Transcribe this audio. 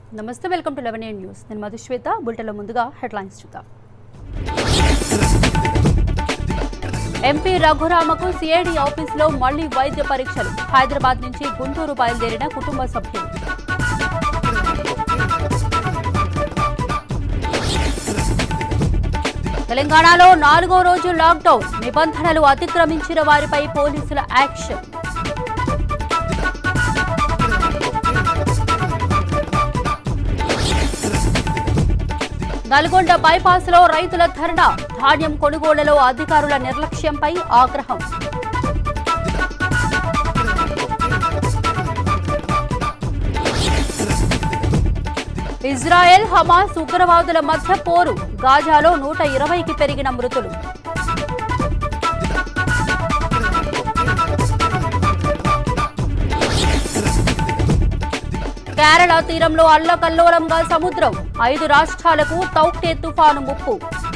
నమస్తే welcome to eleven news నేను మధుశ్వేత బులెటిన్లో ముందుగా హెడ్లైన్స్ చూద్దాం ఎంపీ రఘురామకు సిఐడి ఆఫీసులో మళ్లీ వైద్య పరీక్షలు హైదరాబాద్ నుంచి గుంటూరు బయలుదేరిన కుటుంబ సభ్యులు తెలంగాణలో నాలుగో రోజు లాక్డౌన్ నిబంధనలు అతిక్రమించిన వారిపై పోలీసుల యాక్షన్ నల్గొండ బైపాస్ లో రైతుల ధర్నా ధాన్యం కొనుగోళ్లలో అధికారుల నిర్లక్ష్యంపై ఆగ్రహం ఇజ్రాయెల్ హమాస్ ఉగ్రవాదుల మధ్య పోరు గాజాలో నూట ఇరవైకి పెరిగిన మృతులు కేరళ తీరంలో అల్లకల్లోలంగా సముద్రం ఐదు రాష్ట్రాలకు తౌక్టే తుఫాను ముప్పు